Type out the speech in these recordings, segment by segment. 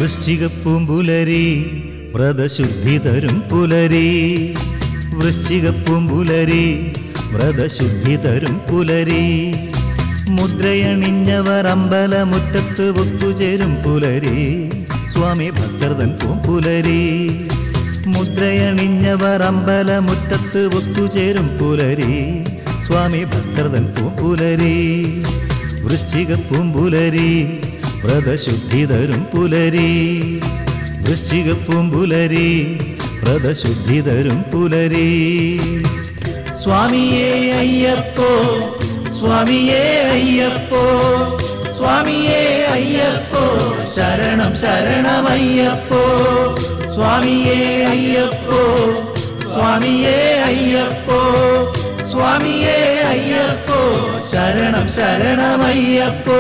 വൃശ്ചികപ്പൂമ്പുലരി വ്രതശുദ്ധി തരും പുലരി വൃശ്ചികപ്പൂമ്പുലരി വ്രതശുദ്ധി തരും പുലരി മുദ്രയണിഞ്ഞവർ അമ്പലമുറ്റത്ത് ഒത്തുചേരും പുലരി സ്വാമി ഭക്തർതൻ പൂമ്പുലരി മുദ്രയണിഞ്ഞവർ അമ്പലമുറ്റത്ത് ഒത്തുചേരും പുലരി സ്വാമി ഭക്തർതൻ പൂമ്പുലരി വൃശ്ചിക പൂമ്പുലരി വ്രതശുദ്ധി തരും പുലരി വൃശ്ചിക പൂമ്പുലരി വ്രതശുദ്ധി തരും പുലരി സ്വാമിയേ അയ്യപ്പോ സ്വാമിയേ അയ്യപ്പോ സ്വാമിയേ അയ്യപ്പോ ശരണം ശരണമയ്യപ്പോ സ്വാമിയേ അയ്യപ്പോ സ്വാമിയേ അയ്യപ്പോ സ്വാമിയേ അയ്യപ്പോ ശരണം ശരണമയ്യപ്പോ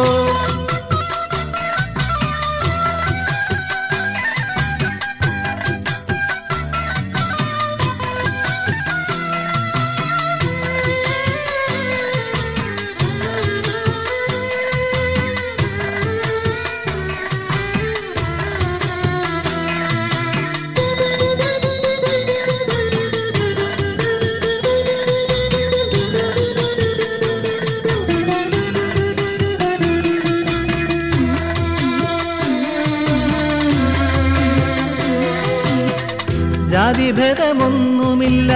ജാതിഭേദമൊന്നുമില്ല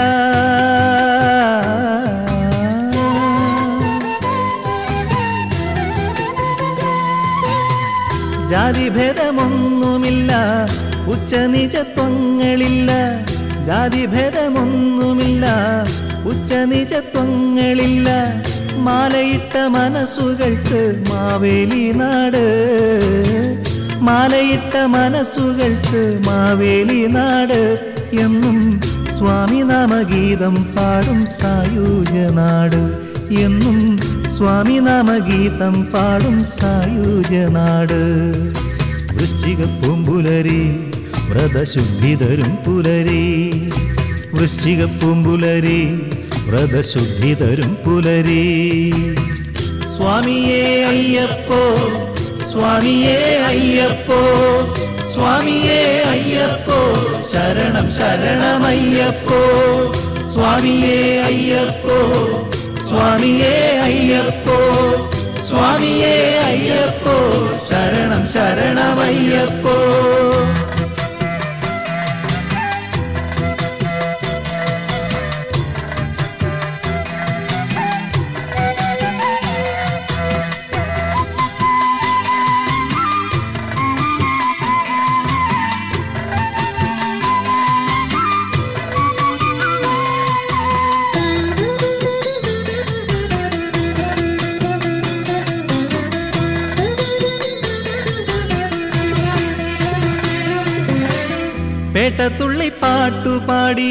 ജാതിഭേദമൊന്നുമില്ല ഉച്ചനിജത്വങ്ങളില്ല ജാതിഭേദമൊന്നുമില്ല ഉച്ചനിജത്വങ്ങളില്ല മാലയിട്ട മനസ്സുകൾക്ക് മാവേലി നാട് മാലയിട്ട മനസ്സുകൾക്ക് മാവേലി നാട് എന്നും സ്വാമി നാമഗീതം പാടും സായൂജനാട് എന്നും സ്വാമി നാമഗീതം പാടും സായൂജനാട് വൃശ്ചിക പൂമ്പുലരി വ്രതശുദ്ധി തരും പുലരി വൃശ്ചിക പൂമ്പുലരി വ്രതശുദ്ധി തരും പുലരി സ്വാമിയേ അയ്യപ്പോ സ്വാമിയേ അയ്യപ്പോ സ്വാമിയേ അയ്യപ്പോ ശരണം ശരണമയ്യപ്പോ സ്വാമിയേ അയ്യപ്പോ സ്വാമിയേ അയ്യപ്പോ സ്വാമിയേ അയ്യപ്പോ ശരണം ശരണമയ്യപ്പോ പേട്ടത്തുള്ളി പാട്ടുപാടി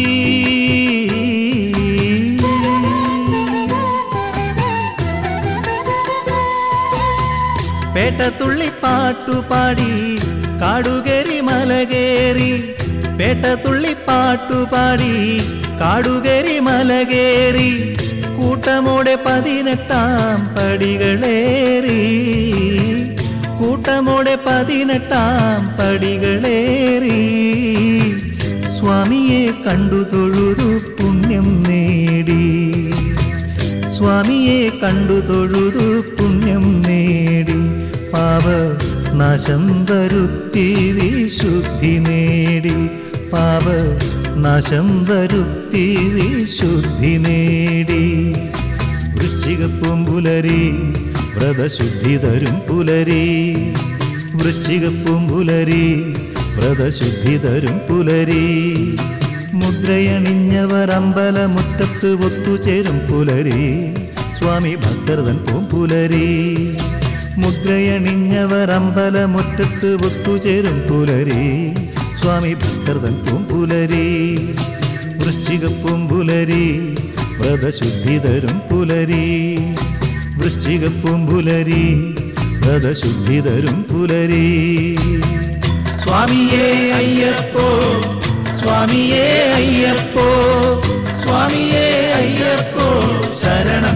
പേട്ടത്തുള്ളി പാട്ടുപാടി കാടുകേറി മലകേറി പേട്ടത്തുള്ളി പാട്ടുപാടി കാടുകേറി മലകേറി കൂട്ടമോടെ പതിനെട്ടാം പടികളേറി കൂട്ടമോടെ പതിനെട്ടാം പടികളേറി സ്വാമിയെ കണ്ടു തൊഴുതു പുണ്യം നേടി സ്വാമിയെ കണ്ടു തൊഴുതു പുണ്യം നേടി പാപ നാശം വരുത്തി വിശുദ്ധി നേടി പാപ നാശം വരുത്തി വിശുദ്ധി നേടി വൃശ്ചിക പൂമ്പുലരി വ്രതശുദ്ധി തരും പുലരി വൃശ്ചിക പൂമ്പുലരി വ്രതശുദ്ധി തരും പുലരി മുദ്രയണിഞ്ഞവർ അമ്പലമുറ്റത്ത് ഒത്തുചേരും പുലരി സ്വാമി ഭക്തർതൻ പൂമ്പുലരി മുദ്രയണിഞ്ഞവർ അമ്പലമുറ്റത്ത് ഒത്തുചേരും പുലരി സ്വാമി ഭക്തർതൻ പൂമ്പുലരി വൃശ്ചിക പൂമ്പുലരി വ്രതശുദ്ധി തരും പുലരി വൃശ്ചിക പൂമ്പുലരി വ്രതശുദ്ധി തരും പുലരി സ്വാമിയേ അയ്യപ്പോ സ്വാമിയേ അയ്യപ്പോ സ്വാമിയേ അയ്യപ്പോ ശരണം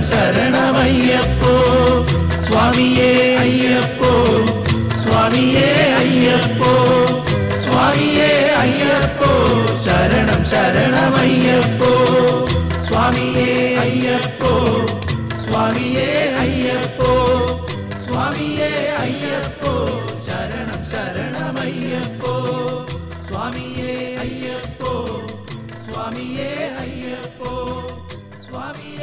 ശരണമയ്യപ്പോ സ്വാമിയേ അയ്യപ്പോ സ്വാമിയേ അയ്യപ്പോ സ്വാമിയേ അയ്യപ്പോ ശരണം ശരണമയ്യപ്പോ സ്വാമിയേ അയ്യപ്പോ സ്വാമിയേ അയ്യപ്പോ സ്വാമിയേ